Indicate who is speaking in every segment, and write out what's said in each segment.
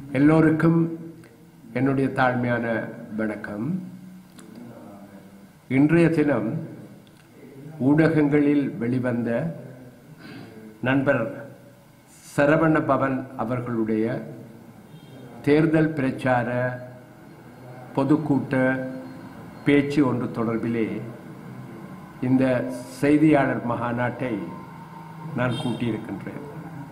Speaker 1: எல்லோருக்கும் என்னுடைய தாழ்மையான வணக்கம் இன்றைய தினம் ஊடகங்களில் வெளிவந்த நண்பர் சரவண பவன் அவர்களுடைய தேர்தல் பிரச்சார பொதுக்கூட்ட பேச்சு ஒன்று தொடர்பிலே இந்த செய்தியாளர் மகாநாட்டை நான் கூட்டியிருக்கின்றேன்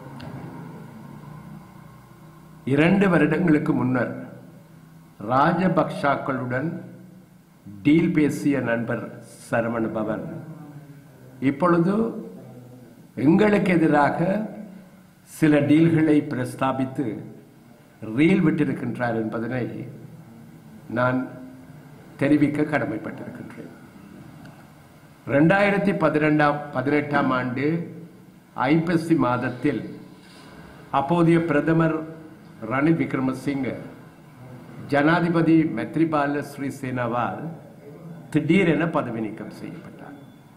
Speaker 1: இரண்டு வருடங்களுக்கு முன்னர் ராஜபக்ஷாக்களுடன் டீல் பேசிய நண்பர் சரவண பவன் இப்பொழுது எங்களுக்கு எதிராக சில டீல்களை பிரஸ்தாபித்து ரீல் விட்டிருக்கின்றார் என்பதனை நான் தெரிவிக்க கடமைப்பட்டிருக்கின்றேன் ரெண்டாயிரத்தி பதிரெண்டாம் பதினெட்டாம் ஆண்டு ஐப்பசி மாதத்தில் அப்போதைய பிரதமர் ரணில் விக்ரமசிங்க ஜனாதிபதி மெத்ரிபால ஸ்ரீசேனாவால் திடீரென பதவி நீக்கம் செய்யப்பட்டார்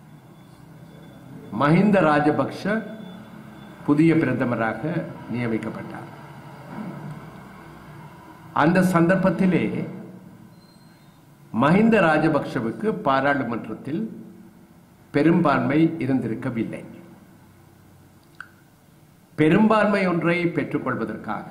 Speaker 1: மஹிந்த ராஜபக்ஷ புதிய பிரதமராக நியமிக்கப்பட்டார் அந்த சந்தர்ப்பத்திலே மஹிந்த ராஜபக்ஷவுக்கு பாராளுமன்றத்தில் பெரும்பான்மை இருந்திருக்கவில்லை பெரும்பான்மை ஒன்றை பெற்றுக்கொள்வதற்காக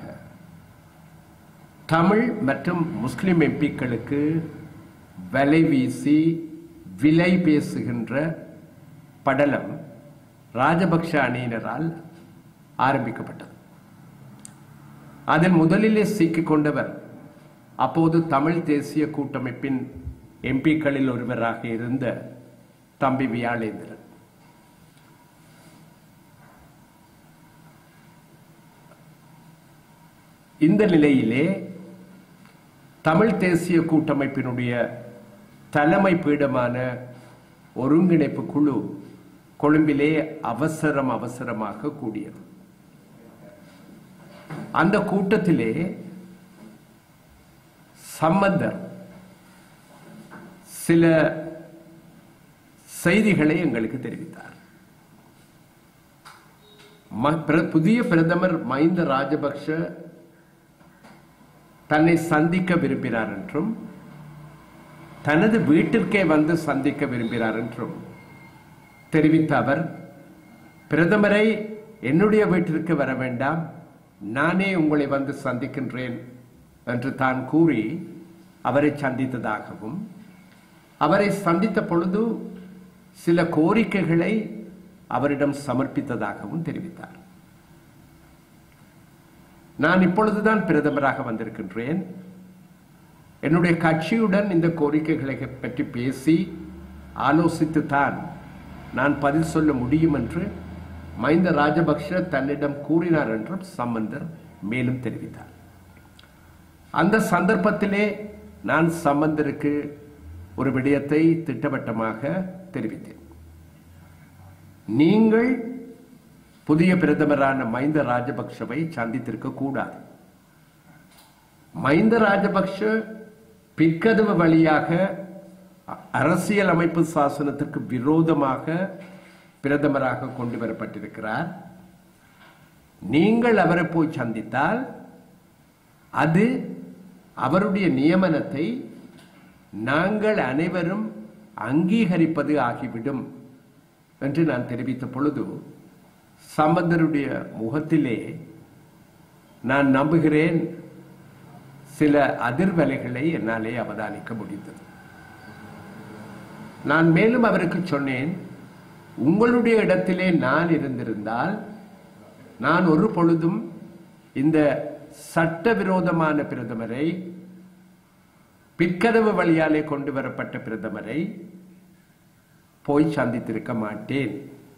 Speaker 1: தமிழ் மற்றும் முஸ்லிம் எம்பிக்களுக்கு வலை வீசி விலை பேசுகின்ற படலம் ராஜபக்ஷ அணியினரால் ஆரம்பிக்கப்பட்டது அதில் முதலிலே சிக்கிக் கொண்டவர் அப்போது தமிழ் தேசிய கூட்டமைப்பின் எம்பிக்களில் ஒருவராக இருந்த தம்பி வியாழேந்திரன் இந்த நிலையிலே தமிழ் தேசிய கூட்டமைப்பினுடைய தலைமை பீடமான ஒருங்கிணைப்பு குழு கொழும்பிலே அவசரம் அவசரமாக கூடியது அந்த கூட்டத்திலே சம்பந்தர் சில செய்திகளை எங்களுக்கு தெரிவித்தார் ம- பிர- புதிய பிரதமர் மஹிந்த ராஜபக்ஷ தன்னை சந்திக்க விரும்பினார் என்றும் தனது வீட்டிற்கே வந்து சந்திக்க விரும்பினார் என்றும் தெரிவித்த அவர் பிரதமரை என்னுடைய வீட்டிற்கு வர வேண்டாம் நானே உங்களை வந்து சந்திக்கின்றேன் என்று தான் கூறி அவரை சந்தித்ததாகவும் அவரை சந்தித்த பொழுது சில கோரிக்கைகளை அவரிடம் சமர்ப்பித்ததாகவும் தெரிவித்தார் நான் இப்பொழுதுதான் பிரதமராக வந்திருக்கின்றேன் என்னுடைய கட்சியுடன் இந்த கோரிக்கைகளை பற்றி பேசி ஆலோசித்து தான் நான் பதில் சொல்ல முடியும் என்று மஹிந்த ராஜபக்ஷ தன்னிடம் கூறினார் என்றும் சம்பந்தர் மேலும் தெரிவித்தார் அந்த சந்தர்ப்பத்திலே நான் சம்பந்தருக்கு ஒரு விடயத்தை திட்டவட்டமாக தெரிவித்தேன் நீங்கள் புதிய பிரதமரான மஹிந்த ராஜபக்ஷவை சந்தித்திருக்க கூடாது மஹிந்த ராஜபக்ஷ பிற்கதவு வழியாக அ- அரசியல் அமைப்பு சாசனத்திற்கு விரோதமாக பிரதமராக கொண்டு வரப்பட்டிருக்கிறார் நீங்கள் அவரை போய் சந்தித்தால் அது அவருடைய நியமனத்தை நாங்கள் அனைவரும் அங்கீகரிப்பது ஆகிவிடும் என்று நான் தெரிவித்த பொழுது சம்பந்தருடைய முகத்திலே நான் நம்புகிறேன் சில அதிர்வலைகளை என்னாலே அவதானிக்க முடிந்தது நான் மேலும் அவருக்கு சொன்னேன் உங்களுடைய இடத்திலே நான் இருந்திருந்தால் நான் ஒரு பொழுதும் இந்த சட்டவிரோதமான பிரதமரை பிற்கதவு வழியாலே கொண்டு வரப்பட்ட பிரதமரை போய் சந்தித்திருக்க மாட்டேன்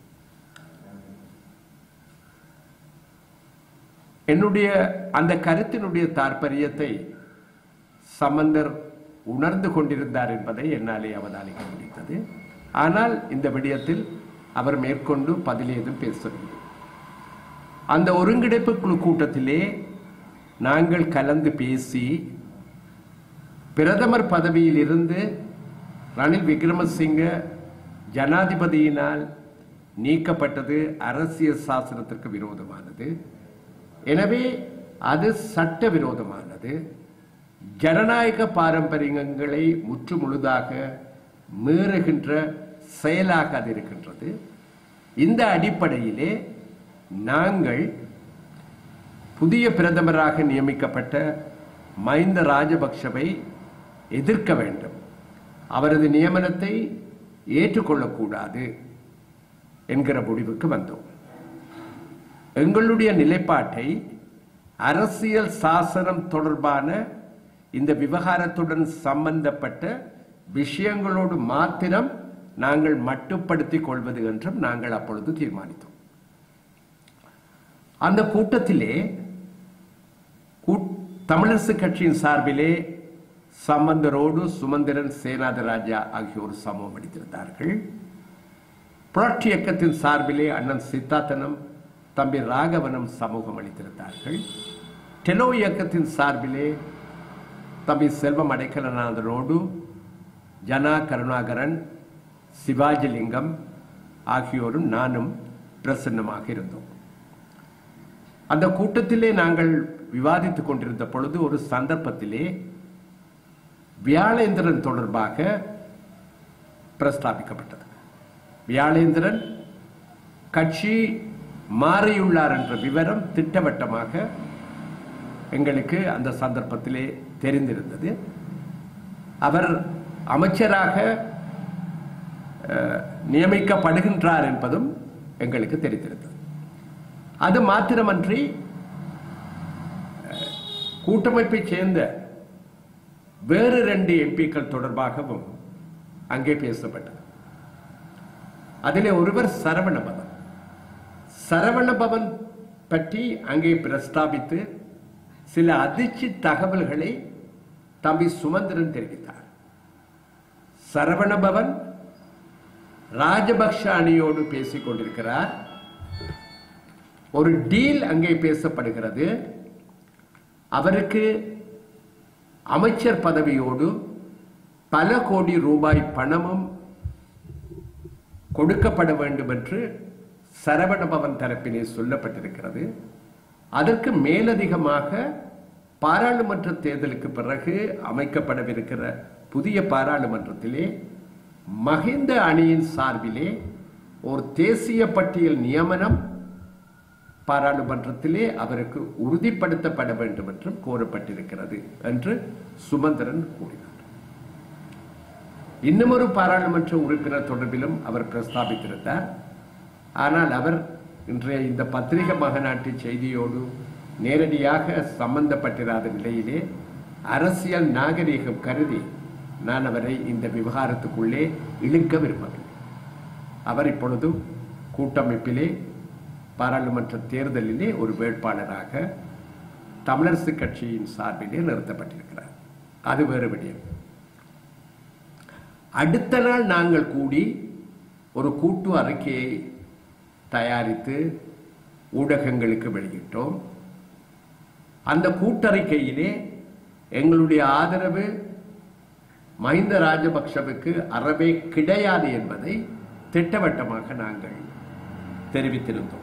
Speaker 1: என்னுடைய அந்த கருத்தினுடைய தாற்பயத்தை சம்பந்தர் உணர்ந்து கொண்டிருந்தார் என்பதை என்னாலே அவதானிக்க முடிந்தது ஆனால் இந்த விடயத்தில் அவர் மேற்கொண்டு பதில் ஏதும் பேசவில்லை அந்த ஒருங்கிணைப்பு குழு கூட்டத்திலே நாங்கள் கலந்து பேசி பிரதமர் பதவியில் இருந்து ரணில் விக்ரமசிங்க ஜனாதிபதியினால் நீக்கப்பட்டது அரசியல் சாசனத்திற்கு விரோதமானது எனவே அது சட்டவிரோதமானது ஜனநாயக பாரம்பரியங்களை முற்று முழுதாக மீறுகின்ற செயலாக அது இருக்கின்றது இந்த அடிப்படையிலே நாங்கள் புதிய பிரதமராக நியமிக்கப்பட்ட மஹிந்த ராஜபக்ஷவை எதிர்க்க வேண்டும் அவரது நியமனத்தை ஏற்றுக்கொள்ளக்கூடாது என்கிற முடிவுக்கு வந்தோம் எங்களுடைய நிலைப்பாட்டை அரசியல் சாசனம் தொடர்பான இந்த விவகாரத்துடன் சம்பந்தப்பட்ட விஷயங்களோடு மாத்திரம் நாங்கள் மட்டுப்படுத்திக் கொள்வது என்றும் நாங்கள் அப்பொழுது தீர்மானித்தோம் அந்த கூட்டத்திலே கூட்- தமிழரசு கட்சியின் சார்பிலே சம்பந்தரோடு சுமந்திரன் சேனாதராஜா ஆகியோர் சமூகம் அளித்திருந்தார்கள் புரட்சி இயக்கத்தின் சார்பிலே அண்ணன் சித்தார்த்தனும் தம்பி ராகவனும் சமூகம் அளித்திருந்தார்கள் டெலோ இயக்கத்தின் சார்பிலே தம்பி செல்வம் அடைக்கலநாதனோடு ஜனா கருணாகரன் சிவாஜிலிங்கம் ஆகியோரும் நானும் பிரசன்னமாக இருந்தோம் அந்த கூட்டத்திலே நாங்கள் விவாதித்துக் கொண்டிருந்த பொழுது ஒரு சந்தர்ப்பத்திலே வியாழேந்திரன் தொடர்பாக பிரஸ்தாபிக்கப்பட்டது வியாழேந்திரன் கட்சி மாறியுள்ளார் என்ற விவரம் திட்டவட்டமாக எங்களுக்கு அந்த சந்தர்ப்பத்திலே தெரிந்திருந்தது அவர் அமைச்சராக அஹ், நியமிக்கப்படுகின்றார் என்பதும் எங்களுக்கு தெரிந்திருந்தது அது மாத்திரமன்றி அஹ், கூட்டமைப்பைச் சேர்ந்த வேறு ரெண்டு எம்பிக்கள் தொடர்பாகவும் அங்கே பேசப்பட்டது அதிலே ஒருவர் சரவணபவன் சரவணபவன் பற்றி அங்கே பிரஸ்தாபித்து சில அதிர்ச்சி தகவல்களை தம்பி சுமந்திரன் தெரிவித்தார் சரவணபவன் ராஜபக்ஷ அணியோடு பேசிக் கொண்டிருக்கிறார் ஒரு டீல் அங்கே பேசப்படுகிறது அவருக்கு அமைச்சர் பதவியோடு பல கோடி ரூபாய் பணமும் கொடுக்கப்பட வேண்டும் என்று சரவணபவன் தரப்பிலே சொல்லப்பட்டிருக்கிறது அதற்கு மேலதிகமாக பாராளுமன்ற தேர்தலுக்கு பிறகு அமைக்கப்படவிருக்கிற புதிய பாராளுமன்றத்திலே மஹிந்த அணியின் சார்பிலே ஒரு தேசிய பட்டியல் நியமனம் பாராளுமன்றத்திலே அவருக்கு உறுதிப்படுத்தப்பட வேண்டும் என்றும் கோரப்பட்டிருக்கிறது என்று சுமந்திரன் கூறினார் இன்னுமொரு பாராளுமன்ற உறுப்பினர் தொடர்பிலும் அவர் பிரஸ்தாபித்திருந்தார் ஆனால் அவர் இன்றைய இந்த பத்திரிகை மகநாட்டு செய்தியோடு நேரடியாக சம்பந்தப்பட்டிராத நிலையிலே அரசியல் நாகரீகம் கருதி நான் அவரை இந்த விவகாரத்துக்குள்ளே இழுக்க விரும்பவில்லை அவர் இப்பொழுது கூட்டமைப்பிலே பாராளுமன்ற தேர்தலிலே ஒரு வேட்பாளராக தமிழரசு கட்சியின் சார்பிலே நிறுத்தப்பட்டிருக்கிறார் அது வேறு விடயம் அடுத்த நாள் நாங்கள் கூடி ஒரு கூட்டு அறிக்கையை தயாரித்து ஊடகங்களுக்கு வெளியிட்டோம் அந்த கூட்டறிக்கையிலே எங்களுடைய ஆதரவு மஹிந்த ராஜபக்ஷவுக்கு அறவே கிடையாது என்பதை திட்டவட்டமாக நாங்கள் தெரிவித்திருந்தோம்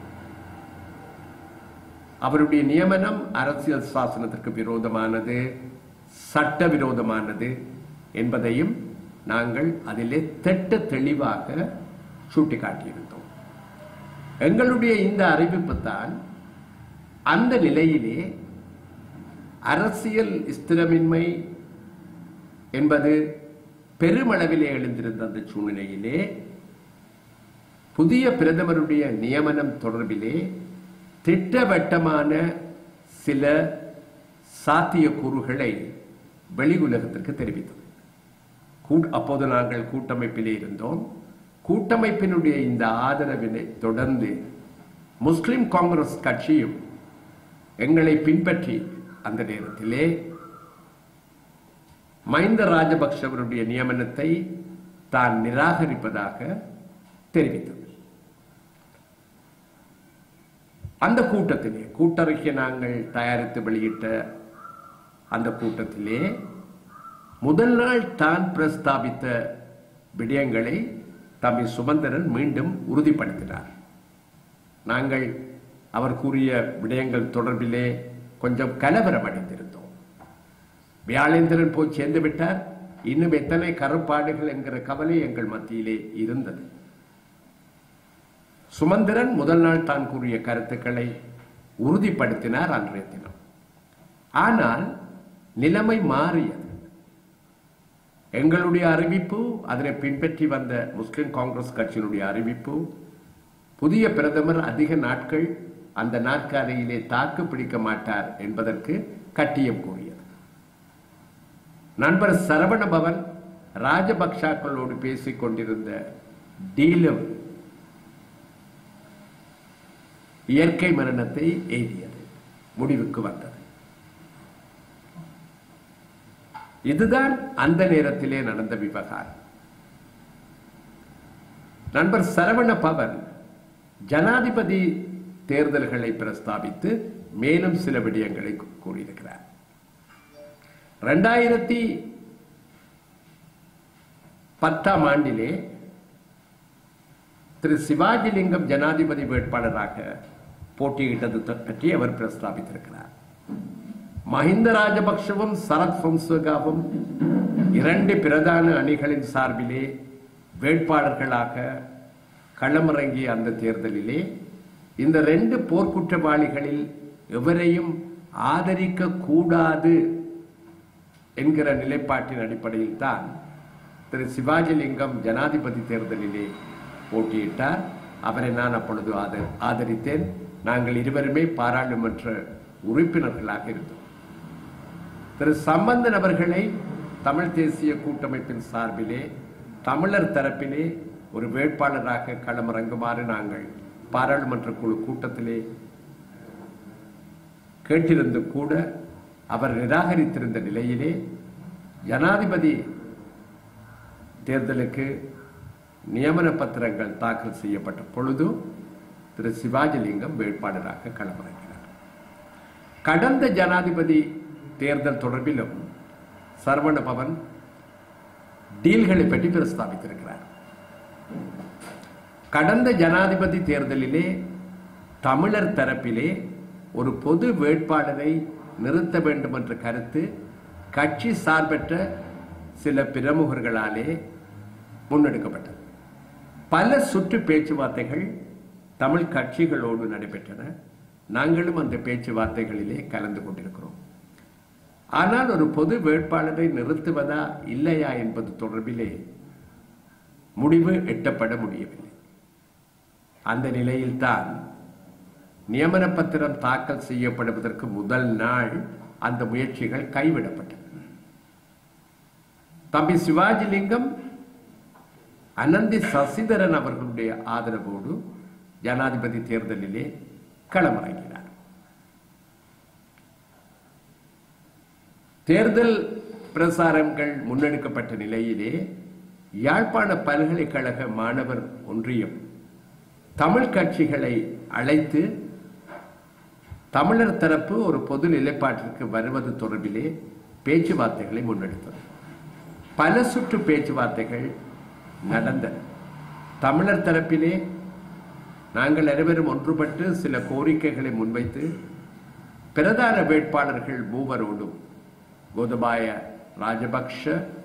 Speaker 1: அவருடைய நியமனம் அரசியல் சாசனத்திற்கு விரோதமானது சட்ட விரோதமானது என்பதையும் நாங்கள் அதிலே திட்ட தெளிவாக சுட்டிக்காட்டியிருந்தோம் எங்களுடைய இந்த அறிவிப்பு தான் அந்த நிலையிலே அரசியல் ஸ்திரமின்மை என்பது பெருமளவிலே எழுந்திருந்த அந்த சூழ்நிலையிலே புதிய பிரதமருடைய நியமனம் தொடர்பிலே திட்டவட்டமான சில சாத்தியக்கூறுகளை வெளி உலகத்திற்கு தெரிவித்தது கூட்- அப்போது நாங்கள் கூட்டமைப்பிலே இருந்தோம் கூட்டமைப்பினுடைய இந்த ஆதரவினை தொடர்ந்து முஸ்லிம் காங்கிரஸ் கட்சியும் எங்களை பின்பற்றி அந்த நேரத்திலே மஹிந்த ராஜபக்ஷவருடைய நியமனத்தை தான் நிராகரிப்பதாக தெரிவித்தது அந்த கூட்டத்திலே கூட்டறிக்கை நாங்கள் தயாரித்து வெளியிட்ட அந்த கூட்டத்திலே முதல் நாள் தான் பிரஸ்தாபித்த விடயங்களை தம்பி சுமந்திரன் மீண்டும் உறுதிப்படுத்தினார் நாங்கள் அவர் கூறிய விடயங்கள் தொடர்பிலே கொஞ்சம் கலவரம் அடைந்திருந்தோம் வியாழேந்திரன் போய் சேர்ந்து விட்டார் இன்னும் எத்தனை கருப்பாடுகள் என்கிற கவலை எங்கள் மத்தியிலே இருந்தது சுமந்திரன் முதல் நாள் தான் கூறிய கருத்துக்களை உறுதிப்படுத்தினார் அன்றைய தினம் ஆனால் நிலைமை மாறியது எங்களுடைய அறிவிப்பு அதனை பின்பற்றி வந்த முஸ்லிம் காங்கிரஸ் கட்சியினுடைய அறிவிப்பு புதிய பிரதமர் அதிக நாட்கள் அந்த நாற்காலியிலே தாக்கு பிடிக்க மாட்டார் என்பதற்கு கட்டியம் கூறியது நண்பர் சரவணபவன் ராஜபக்சாக்களோடு பேசிக் கொண்டிருந்த டீலும் இயற்கை மரணத்தை எய்தியது முடிவுக்கு வந்தது இதுதான் அந்த நேரத்திலே நடந்த விவகாரம் நண்பர் சரவண பவன் ஜனாதிபதி தேர்தல்களை பிரஸ்தாபித்து மேலும் சில விடயங்களை கூறியிருக்கிறார் ரெண்டாயிரத்தி பத்தாம் ஆண்டிலே திரு சிவாஜிலிங்கம் ஜனாதிபதி வேட்பாளராக போட்டியிட்டது பற்றி அவர் பிரஸ்தாபித்திருக்கிறார் மஹிந்த ராஜபக்ஷவும் சரத் பொன்சேகாவும் இரண்டு பிரதான அணிகளின் சார்பிலே வேட்பாளர்களாக களமிறங்கிய அந்த தேர்தலிலே இந்த ரெண்டு போர்க்குற்றவாளிகளில் எவரையும் ஆதரிக்க கூடாது என்கிற நிலைப்பாட்டின் அடிப்படையில் தான் திரு சிவாஜிலிங்கம் ஜனாதிபதி தேர்தலிலே போட்டியிட்டார் அவரை நான் அப்பொழுது ஆத- ஆதரித்தேன் நாங்கள் இருவருமே பாராளுமன்ற உறுப்பினர்களாக இருந்தோம் திரு சம்பந்தன் அவர்களை தமிழ் தேசிய கூட்டமைப்பின் சார்பிலே தமிழர் தரப்பிலே ஒரு வேட்பாளராக களமிறங்குமாறு நாங்கள் பாராளுமன்ற குழு கூட்டத்திலே கேட்டிருந்து கூட அவர் நிராகரித்திருந்த நிலையிலே ஜனாதிபதி தேர்தலுக்கு நியமன பத்திரங்கள் தாக்கல் செய்யப்பட்ட பொழுது திரு சிவாஜிலிங்கம் வேட்பாளராக களமிறங்கினார் கடந்த ஜனாதிபதி தேர்தல் தொடர்பிலும் சரவண பவன் டீல்களை பற்றி பிரஸ்தாபித்திருக்கிறார் கடந்த ஜனாதிபதி தேர்தலிலே தமிழர் தரப்பிலே ஒரு பொது வேட்பாளரை நிறுத்த வேண்டும் என்ற கருத்து கட்சி சார்பற்ற சில பிரமுகர்களாலே முன்னெடுக்கப்பட்டது பல சுற்று பேச்சுவார்த்தைகள் தமிழ் கட்சிகளோடு நடைபெற்றன நாங்களும் அந்த பேச்சுவார்த்தைகளிலே கலந்து கொண்டிருக்கிறோம் ஆனால் ஒரு பொது வேட்பாளரை நிறுத்துவதா இல்லையா என்பது தொடர்பிலே முடிவு எட்டப்பட முடியவில்லை அந்த நிலையில்தான் நியமன பத்திரம் தாக்கல் செய்யப்படுவதற்கு முதல் நாள் அந்த முயற்சிகள் கைவிடப்பட்டன தம்பி சிவாஜிலிங்கம் அனந்தி சசிதரன் அவர்களுடைய ஆதரவோடு ஜனாதிபதி தேர்தலிலே களமிறங்கினார் தேர்தல் பிரசாரங்கள் முன்னெடுக்கப்பட்ட நிலையிலே யாழ்ப்பாண பல்கலைக்கழக மாணவர் ஒன்றியம் தமிழ் கட்சிகளை அழைத்து தமிழர் தரப்பு ஒரு பொது நிலைப்பாட்டிற்கு வருவது தொடர்பிலே பேச்சுவார்த்தைகளை முன்னெடுத்தது பல சுற்று பேச்சுவார்த்தைகள் நடந்தன தமிழர் தரப்பிலே நாங்கள் அனைவரும் ஒன்றுபட்டு சில கோரிக்கைகளை முன்வைத்து பிரதான வேட்பாளர்கள் மூவரோடும் கோதபாய ராஜபக்ஷ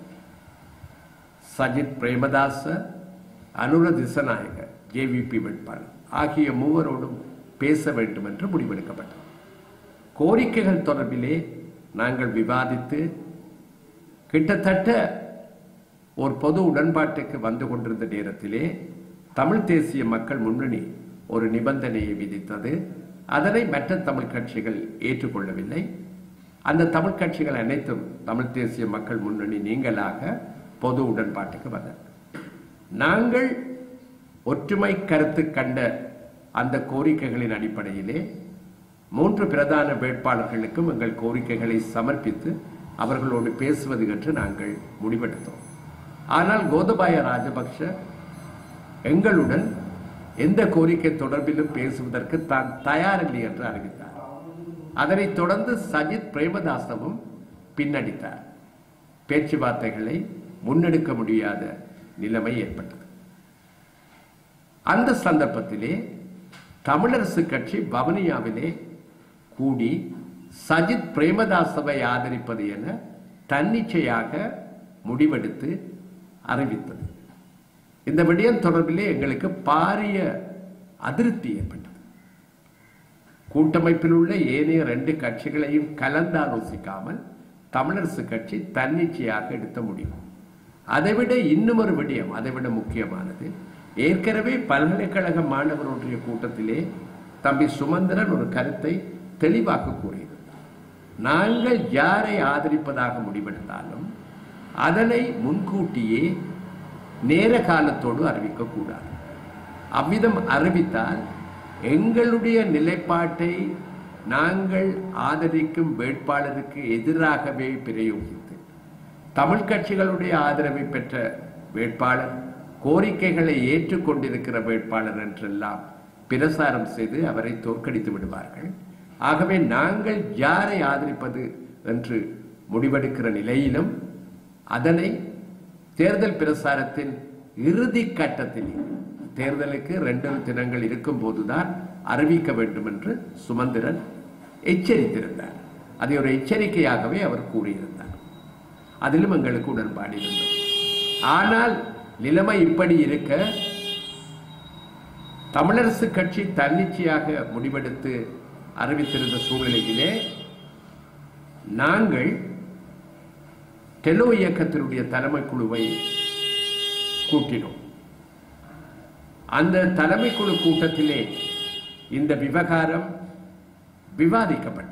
Speaker 1: சஜித் பிரேமதாச அனுர திசநாயக ஜேவிபி வேட்பாளர் ஆகிய மூவரோடும் பேச வேண்டும் என்று முடிவெடுக்கப்பட்டது கோரிக்கைகள் தொடர்பிலே நாங்கள் விவாதித்து கிட்டத்தட்ட ஒரு பொது உடன்பாட்டுக்கு வந்து கொண்டிருந்த நேரத்திலே தமிழ் தேசிய மக்கள் முன்னணி ஒரு நிபந்தனையை விதித்தது அதனை மற்ற தமிழ் கட்சிகள் ஏற்றுக்கொள்ளவில்லை அந்த தமிழ் கட்சிகள் அனைத்தும் தமிழ் தேசிய மக்கள் முன்னணி நீங்களாக பொது உடன்பாட்டுக்கு வந்தன நாங்கள் ஒற்றுமை கருத்து கண்ட அந்த கோரிக்கைகளின் அடிப்படையிலே மூன்று பிரதான வேட்பாளர்களுக்கும் எங்கள் கோரிக்கைகளை சமர்ப்பித்து அவர்களோடு பேசுவது என்று நாங்கள் முடிவெடுத்தோம் ஆனால் கோதபாய ராஜபக்ஷ எங்களுடன் எந்த கோரிக்கை தொடர்பிலும் பேசுவதற்கு தான் தயாரில்லை என்று அறிவித்தார் அதனைத் தொடர்ந்து சஜித் பிரேமதாசவும் பின்னடித்தார் பேச்சுவார்த்தைகளை முன்னெடுக்க முடியாத நிலைமை ஏற்பட்டது அந்த சந்தர்ப்பத்திலே தமிழரசு கட்சி வவுனியாவிலே கூடி சஜித் பிரேமதாசவை ஆதரிப்பது என தன்னிச்சையாக முடிவெடுத்து அறிவித்தது இந்த விடயம் தொடர்பிலே எங்களுக்கு பாரிய அதிருப்தி ஏற்பட்டது கூட்டமைப்பில் உள்ள ஏனைய ரெண்டு கட்சிகளையும் கலந்தாலோசிக்காமல் தமிழரசு கட்சி தன்னிச்சையாக எடுத்த முடிவு அதைவிட இன்னும் ஒரு விடயம் அதைவிட முக்கியமானது ஏற்கனவே பல்கலைக்கழக மாணவர் ஒன்றிய கூட்டத்திலே தம்பி சுமந்திரன் ஒரு கருத்தை தெளிவாக கூறியிருந்தார் நாங்கள் யாரை ஆதரிப்பதாக முடிவெடுத்தாலும் அதனை முன்கூட்டியே நேர காலத்தோடு அறிவிக்கக்கூடாது அவ்விதம் அறிவித்தால் எங்களுடைய நிலைப்பாட்டை நாங்கள் ஆதரிக்கும் வேட்பாளருக்கு எதிராகவே பிரயோகித்து தமிழ் கட்சிகளுடைய ஆதரவை பெற்ற வேட்பாளர் கோரிக்கைகளை ஏற்றுக்கொண்டிருக்கிற வேட்பாளர் என்றெல்லாம் பிரசாரம் செய்து அவரை தோற்கடித்து விடுவார்கள் ஆகவே நாங்கள் யாரை ஆதரிப்பது என்று முடிவெடுக்கிற நிலையிலும் அதனை தேர்தல் பிரசாரத்தின் இறுதி கட்டத்தில் தேர்தலுக்கு ரெண்டு தினங்கள் இருக்கும் போதுதான் அறிவிக்க வேண்டும் என்று சுமந்திரன் எச்சரித்திருந்தார் அதை ஒரு எச்சரிக்கையாகவே அவர் கூறியிருந்தார் அதிலும் எங்களுக்கு உடன்பாடு இருந்தது ஆனால் நிலைமை இப்படி இருக்க தமிழரசு கட்சி தன்னிச்சையாக முடிவெடுத்து அறிவித்திருந்த சூழ்நிலையிலே நாங்கள் டெலோ இயக்கத்தினுடைய தலைமை குழுவை கூட்டினோம் அந்த தலைமை குழு கூட்டத்திலே இந்த விவகாரம் விவாதிக்கப்பட்டது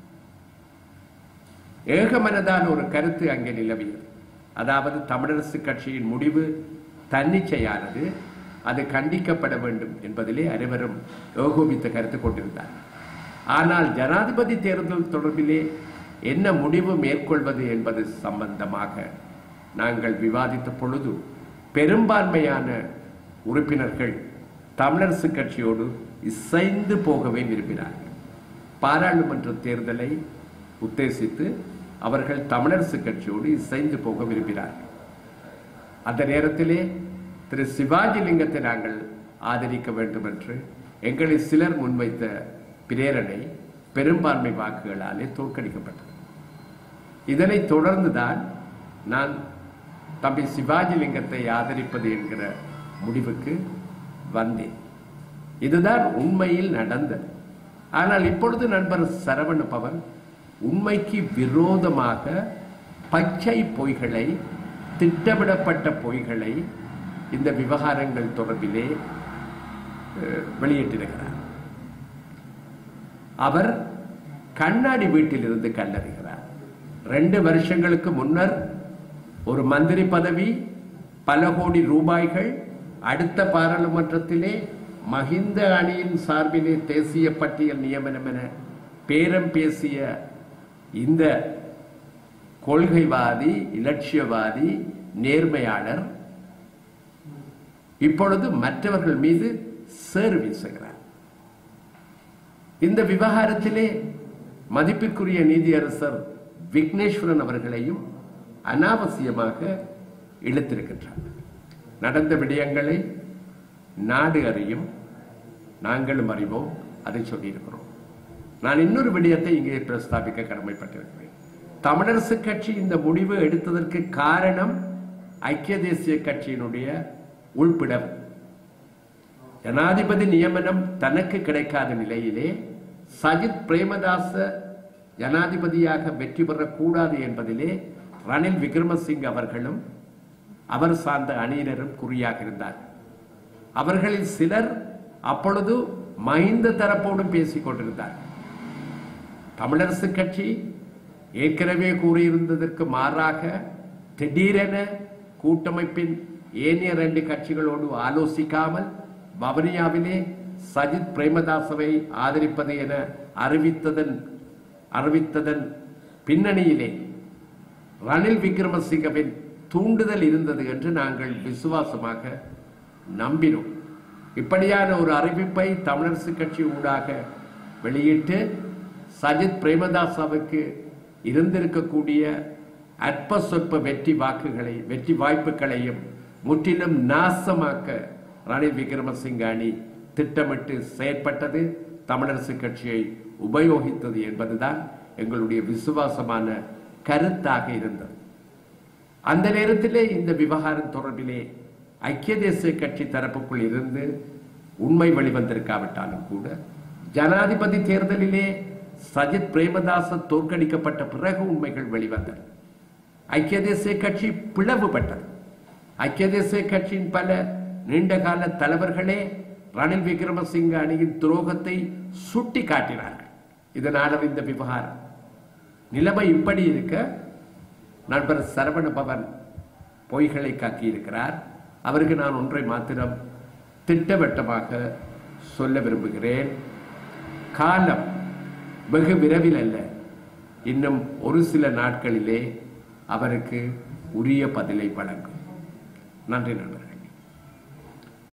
Speaker 1: ஏகமனதான ஒரு கருத்து அங்கே நிலவியது அதாவது தமிழரசு கட்சியின் முடிவு தன்னிச்சையானது அது கண்டிக்கப்பட வேண்டும் என்பதிலே அனைவரும் ஏகோபித்த கருத்து கொண்டிருந்தார் ஆனால் ஜனாதிபதி தேர்தல் தொடர்பிலே என்ன முடிவு மேற்கொள்வது என்பது சம்பந்தமாக நாங்கள் விவாதித்த பொழுது பெரும்பான்மையான உறுப்பினர்கள் தமிழரசு கட்சியோடு இசைந்து போகவே விரும்பினார்கள் பாராளுமன்ற தேர்தலை உத்தேசித்து அவர்கள் தமிழரசு கட்சியோடு இசைந்து போக விரும்பினார்கள் அந்த நேரத்திலே திரு சிவாஜி லிங்கத்தை நாங்கள் ஆதரிக்க வேண்டும் என்று எங்களில் சிலர் முன்வைத்த பிரேரணை பெரும்பான்மை வாக்குகளாலே தோற்கடிக்கப்பட்டது இதனைத் தொடர்ந்துதான் நான் தம்பி சிவாஜி லிங்கத்தை ஆதரிப்பது என்கிற முடிவுக்கு வந்தேன் இதுதான் உண்மையில் நடந்தது ஆனால் இப்பொழுது நண்பர் சரவண பவன் உண்மைக்கு விரோதமாக பச்சை பொய்களை திட்டமிடப்பட்ட பொய்களை இந்த விவகாரங்கள் தொடர்பிலே அஹ், வெளியிட்டிருக்கிறார் அவர் கண்ணாடி வீட்டிலிருந்து கல்லறிகிறார் ரெண்டு வருஷங்களுக்கு முன்னர் ஒரு மந்திரி பதவி பல கோடி ரூபாய்கள் அடுத்த பாராளுமன்றத்திலே மஹிந்த அணியின் சார்பிலே தேசிய பட்டியல் நியமனம் என பேரம் பேசிய இந்த கொள்கைவாதி இலட்சியவாதி நேர்மையாளர் இப்பொழுது மற்றவர்கள் மீது சேறு வீசுகிறார் இந்த விவகாரத்திலே மதிப்பிற்குரிய நீதியரசர் விக்னேஸ்வரன் அவர்களையும் அனாவசியமாக இழுத்திருக்கின்றார் நடந்த விடயங்களை நாடு அறியும் நாங்களும் அறிவோம் அதை சொல்லியிருக்கிறோம் நான் இன்னொரு விடயத்தை இங்கே பிரஸ்தாபிக்க கடமைப்பட்டிருக்கிறேன் தமிழரசு கட்சி இந்த முடிவு எடுத்ததற்கு காரணம் ஐக்கிய தேசிய கட்சியினுடைய உள்பிடம் ஜனாதிபதி நியமனம் தனக்கு கிடைக்காத நிலையிலே சஜித் பிரேமதாச ஜனாதிபதியாக வெற்றி பெறக்கூடாது என்பதிலே ரணில் விக்ரமசிங் அவர்களும் அவர் சார்ந்த அணியினரும் குறியாக இருந்தார் அவர்களில் சிலர் அப்பொழுது மஹிந்த தரப்போடும் பேசிக் கொண்டிருந்தார் தமிழரசு கட்சி ஏற்கனவே கூறியிருந்ததற்கு மாறாக திடீரென கூட்டமைப்பின் ஏனைய ரெண்டு கட்சிகளோடு ஆலோசிக்காமல் வவனியாவிலே சஜித் பிரேமதாசவை ஆதரிப்பது என அறிவித்ததன் அறிவித்ததன் பின்னணியிலே ரணில் விக்ரமசிங்கவின் தூண்டுதல் இருந்தது என்று நாங்கள் விசுவாசமாக நம்பினோம் இப்படியான ஒரு அறிவிப்பை தமிழரசு கட்சி ஊடாக வெளியிட்டு சஜித் பிரேமதாசாவுக்கு இருந்திருக்கக்கூடிய அற்ப சொற்ப வெற்றி வாக்குகளை வெற்றி வாய்ப்புகளையும் முற்றிலும் நாசமாக்க ரணில் விக்ரமசிங்க அணி திட்டமிட்டு செயற்பட்டது தமிழரசு கட்சியை உபயோகித்தது என்பதுதான் எங்களுடைய விசுவாசமான கருத்தாக இருந்தது அந்த நேரத்திலே இந்த விவகாரம் தொடர்பிலே ஐக்கிய தேசிய கட்சி தரப்புக்குள் இருந்து உண்மை வெளிவந்திருக்காவிட்டாலும் கூட ஜனாதிபதி தேர்தலிலே சஜித் பிரேமதாச தோற்கடிக்கப்பட்ட பிறகு உண்மைகள் வெளிவந்தன ஐக்கிய தேசிய கட்சி பிளவுபட்டது ஐக்கிய தேசிய கட்சியின் பல நீண்டகால தலைவர்களே ரணில் விக்ரமசிங்க அணியின் துரோகத்தை சுட்டி காட்டினார்கள் இதனால் இந்த விவகாரம் நிலைமை இப்படி இருக்க நண்பர் சரவண பவன் பொய்களை காக்கியிருக்கிறார் அவருக்கு நான் ஒன்றை மாத்திரம் திட்டவட்டமாக சொல்ல விரும்புகிறேன் காலம் வெகு விரைவில் அல்ல இன்னும் ஒரு சில நாட்களிலே அவருக்கு உரிய பதிலை வழங்கும் நன்றி நண்பர்கள்